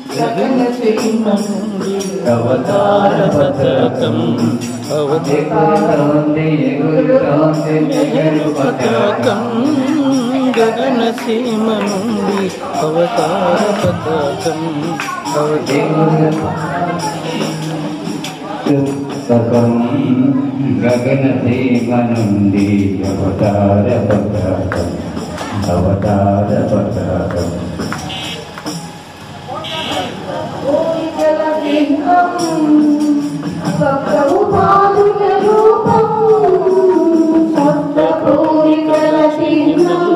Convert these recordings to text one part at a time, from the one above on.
గగన సీమ నుండి అవతార పతాకం ఎగురుతోంది ఎగురుతోంది మెహరు పతాకం పతాకం గగన సీమ నుండి అవతార పతాకం పుస్తకం గగన సీమ నుండి అవతార పతాకం అవతార పతాకం కోరికల లింగం సప్తముపాదుల రూపం సప్త కోరికల లింగం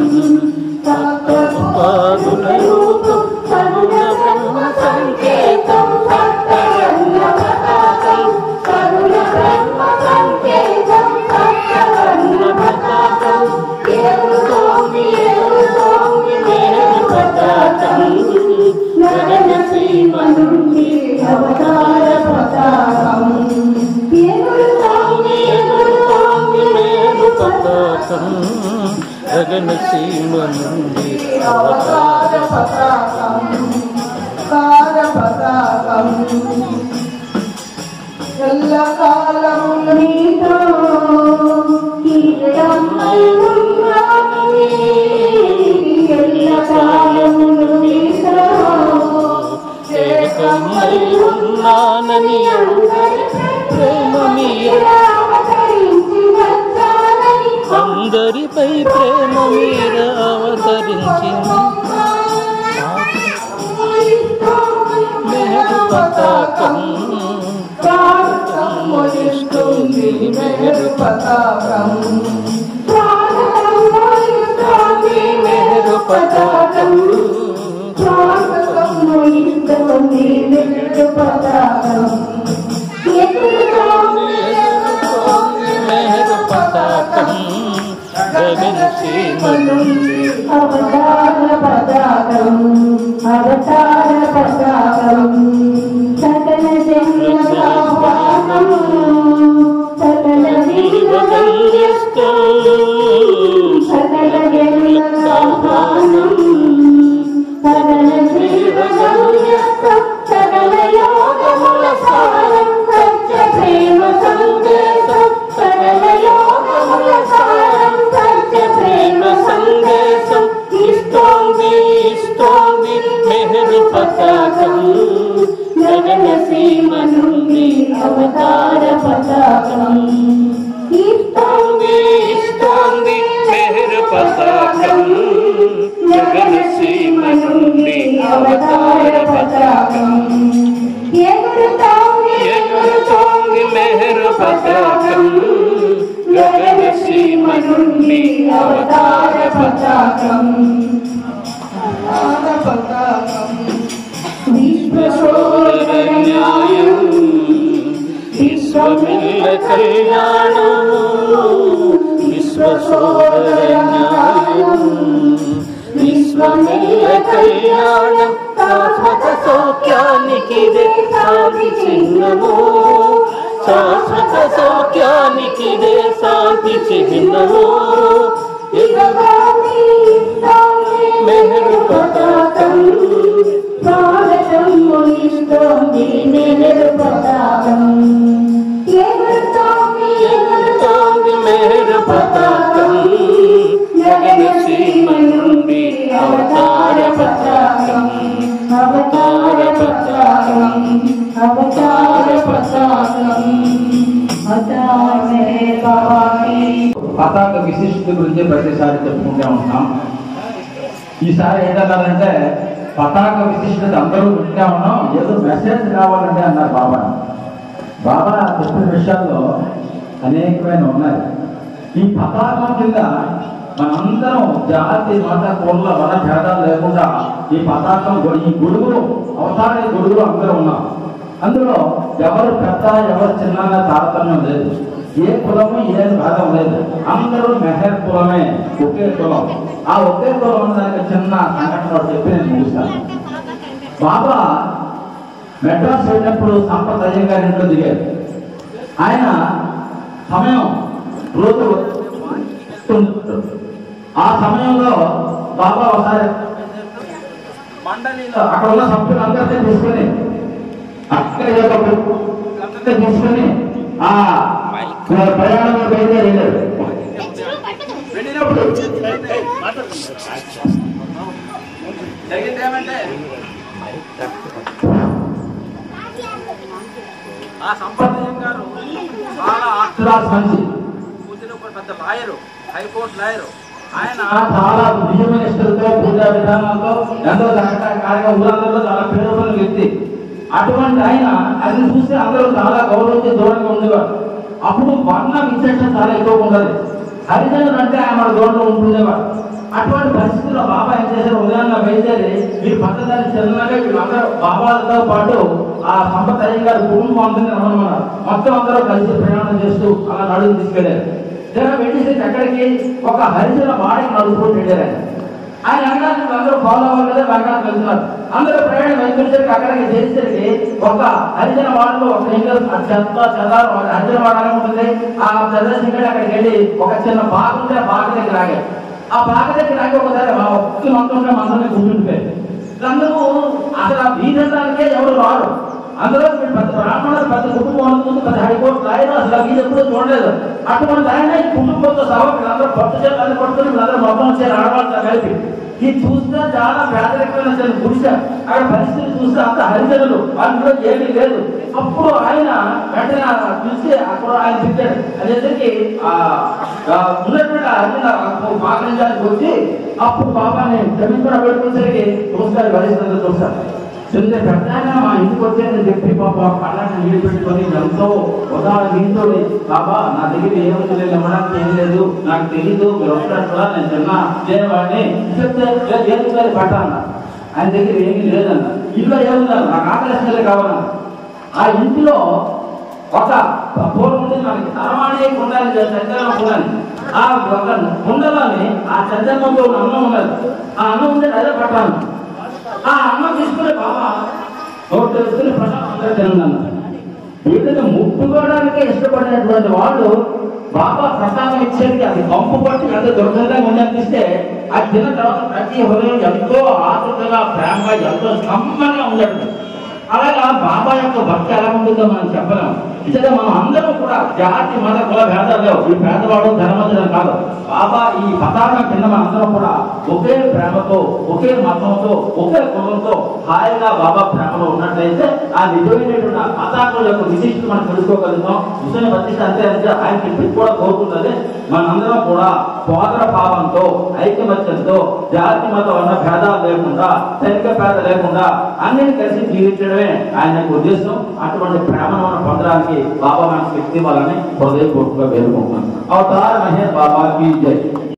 సప్తముపాదుల రూపం కరుణ బ్రహ్మ సంకేతం సప్తవర్ణ పతాకం కరుణ బ్రహ్మ సంకేతం సప్తవర్ణ పతాకం ఎగురుతోంది ఎగురుతోంది మేరు పతాకం గగన సీమ నుండి అవతార పతాకం ఎగురుతోంది ఎగురుతోంది మేరు పతాకం గగన సీమ నుండి అవతార పతాకం కార పతాకం ఎల్లకాలము నీతో కీర్తనై ఉన్నాను ఎల్లకాలము నీతో ఏకమై ఉన్నానని ప్రేమ మీద అవతరించి వచ్చానని అందరిపై ప్రేమ మీద అవతరించింది మెహరు పతాకం ప్రాణమోయిస్తుంది మెహరు పతాకం ప్రాణమోయిస్తుంది మెహరు పతాకం ప్రాణమోయిస్తుంది మెహరు పతాకం ఎగురుతోంది ఎగురుతోంది మెహరు పతాకం గగన సీమ నుండి అవతార పతాకం అవతార పతాకం సకల జన్మవాహనం సకల జీవగమ్యస్థం సకల జన్మవాహనం సకల జీవగమ్యస్థం సకల యోగముల సారం సత్య ప్రేమ సందేశం సకల యోగముల సారం సత్య ప్రేమ సందేశం ఇస్తోంది ఇస్తోంది మెహరు పతాకం గగన సీమ నుండి అవతార పతాకం ఇస్తోంది ఇస్తోంది మెహరు పతాకం గగన సీమ నుండి అవతార పతాకం ఎగురుతోంది ఎగురుతోంది మెహరు పతాకం గగన సీమ నుండి అవతార పతాకం అవతార పతాకం విశ్వశోర న్యాయం విశ్వమిల్ల కళ్యాణము విశ్వశోర న్యాయం విశ్వమిల్ల కళ్యాణం శాశ్వత సౌఖ్యానికి శాంతి చిహ్నము శాశ్వత సౌఖ్యానికి శాంతి చిహ్నము మెహరు పతాకం స్వాగతం ముగిస్తోంది నెహరు పతాకం ఎగురుతోంది ఎగురుతోంది మెహరు పతాకం గగన సీమ నుండి అవతార పతాకం అవతార పతాకం అవతార పతాకం అవతార మేరే బాబా की పతాక విశిష్టత గురించి ప్రతిసారి చెప్పుకుంటూ ఉంటున్నాం ఈసారి ఏంటన్నారంటే పతాక విశిష్టత అందరూ వింటా ఉన్నాం ఏదో మెసేజ్ కావాలంటే అన్నారు బాబా బాబా చెప్పిన విషయాల్లో అనేకమైన ఉన్నాయి ఈ పతాకం కింద మనందరం జాతి మత కుల వన భేదాలు లేకుండా ఈ పతాకం గొ- ఈ గొడుగులు అవతారి గొడుగులు అందరూ ఉన్నాం అందులో ఎవరు పెద్ద ఎవరు చిన్న అనే తారతమ్యం లేదు ఏ కులము ఏ భేదం లేదు అందరూ మెహర్ కులమే ఒకే కులం ఆ ఒకే కులం ఉన్నదానికి చిన్న సంఘటన ఒకటి చెప్పి నేను ముగిస్తాను బాబా మెడ్రాస్ వెళ్ళినప్పుడు సంపత్ అయ్య గారి ఇంట్లో దిగారు ఆయన సమయం రోజు ఆ సమయంలో బాబా ఒకసారి మండలిలో అక్కడ ఉన్న సభ్యులందరినీ తీసుకొని అక్కడ యొక్క అందరినీ తీసుకొని ఆ ప్రయాణంలో బయలుదేరి వెళ్ళారు వెళ్ళినప్పుడు జరిగింది ఏమంటే ఆ సంపర్ణయం గారు చాలా ఆర్థరాజ్ మనిషి కూర్చుని ఒక పెద్ద లాయరు హైకోర్టు లాయరు ఆయన చాలా నిజమైన నిష్ఠలతో పూజా విధానాలతో ఎంతో చక్కగా ఊరందరిలో చాలా పేరున్న వ్యక్తి అటువంటి ఆయన అది చూస్తే అందరూ చాలా గౌరవించి దూరంగా ఉండేవారు అప్పుడు వర్ణ విశేషం చాలా ఎక్కువగా ఉండదు హరిజనులు అంటే ఆయన దూరంలో ఉంటుండేవారు అటువంటి పరిస్థితుల్లో బాబా ఏం చేశారు ఉదయాన్న బయలుదేరి వీరు పద్ధతి చిన్నగా వీళ్ళందరూ బాబాలతో పాటు ఆ సంపత్ అయ్య గారి కుటుంబం అందరినీ రమ్మన్నారు మొత్తం అందరూ కలిసి ప్రయాణం చేస్తూ అలా నడుగు తీసుకెళ్లారు తీరా వెళ్ళేసరికి అక్కడికి ఒక హరిజన వాడికి నడుపుకుంటూ వెళ్ళారు ఆయన. ఆయన అనగానే అందరూ ఫాలో అవ్వాలి కదా వెనకాల వెళ్తున్నారు అందరూ ప్రయాణం వెళ్తున్నసరికి అక్కడికి చేసేసరికి ఒక హరిజన వాడలో ఒక సింగల్ చెత్త చెదారు హరిజన వాడనే ఉంటుంది ఆ చంద్రశేఖర్ అక్కడికి వెళ్ళి ఒక చిన్న బాగ ఉంటే ఆ బాగ దగ్గర ఆగారు ఆ బాగ దగ్గర ఆగి ఒకసారి ఆ ఒక్క మంత్రం ఉంటే మంత్రాన్ని కూర్చుండిపోయారు అందరూ అసలు ఆ వీధంతానికే ఎవరు రారు అందులో వీళ్ళు పెద్ద బ్రాహ్మణులు పెద్ద కుటుంబం ఉంటుంది పెద్ద హైకోర్టు లాయర్ అసలు ఆ వీధి ఎప్పుడూ చూడలేదు అటువంటి ఆయన ఈ కుటుంబంతో సహా వీళ్ళందరూ పట్టు చేయాలని పట్టుకుని వీళ్ళందరూ మొత్తం వచ్చారు ఆడవాళ్ళతో కలిపి ఇది చూస్తే చాలా పేదరికమైన చిన్న గుడిసె అక్కడ పరిస్థితి చూస్తే అంత హరిజనులు అందులో ఏమీ లేదు అప్పుడు ఆయన వెంటనే ఆ చూసి అప్పుడు ఆయన చెప్పాడు అదేసరికి ఆ ఆ ఉన్నటువంటి హరిజన పాకరించడానికి వచ్చి అప్పుడు బాబాని క్షమించడం పెట్టుకునేసరికి చూస్తారు వరిస్తున్నారు చూస్తారు చెందే పెద్దాయన మా ఇంటికి వచ్చానని చెప్పి పాప కళ్ళని నీళ్ళు పెట్టుకొని ఎంతో ఉదాహరణ నీతో బాబా నా దగ్గర ఏముంది లేదు ఇవ్వడానికి ఏం లేదు నాకు తెలీదు మీరు వస్తారు కూడా నేను చిన్న చేయవాడిని చెప్తే ఏది లేదు పట్టాలన్న ఆయన దగ్గర ఏమీ లేదన్న ఇంట్లో ఏముందన్న నాకు ఆకలిస్తే కావాలన్న ఆ ఇంటిలో ఒక పూర్వం ఉంది మనకి తరవాణి ఉండాలి చంద్రమ ఉండాలి ఆ ఒక కుండలోని ఆ చంద్రమంలో ఉన్న అన్నం ఉన్నది ఆ అన్నం ఉంటే అదే పట్టాలి ఆ అన్నం తీసుకుని బాబా నోట్ తెలుసుకుని ప్రసాదం అందరూ తిన్నాను వీటిని ముట్టుకోవడానికే ఇష్టపడినటువంటి వాళ్ళు బాబా ప్రసాదం ఇచ్చేది అది కంపు పట్టి ఎంత దుర్గంధంగా ఉంది అనిపిస్తే అది తిన్న తర్వాత ప్రతి హృదయం ఎంతో ఆతృతగా ప్రేమగా ఎంతో సమ్మంగా ఉండదు అలాగా బాబా యొక్క భక్తి ఎలా ఉంటుందో మనం చెప్పలేం ఇదే మనం అందరం కూడా జాతి మత కుల భేదాలు లేవు ఈ పేదవాడు ధనవంతుడు కాదు బాబా ఈ పతాకం కింద మన అందరం కూడా ఒకే ప్రేమతో ఒకే మతంతో ఒకే కులంతో హాయిగా బాబా ప్రేమలో ఉన్నట్లయితే ఆ నిజమైనటువంటి ఆ పతాకం యొక్క విశిష్టత మనం తెలుసుకోగలుగుతాం హుసేన్ బతిష్ట అంతే అంటే ఆయన ఇప్పటికి కూడా కోరుకుంటుంది మనందరం కూడా సోదర భావంతో ఐకమత్యంతో జాతి మత వర్ణ భేదాలు లేకుండా సైనిక భేద లేకుండా అన్నిని కలిసి జీవించడమే ఆయన యొక్క ఉద్దేశం అటువంటి ప్రేమను మనం పొందడానికి బాబా మనకు శక్తి ఇవ్వాలని హృదయపూర్వకంగా వేడుకుంటున్నాం అవతార మహేష్ బాబా की जय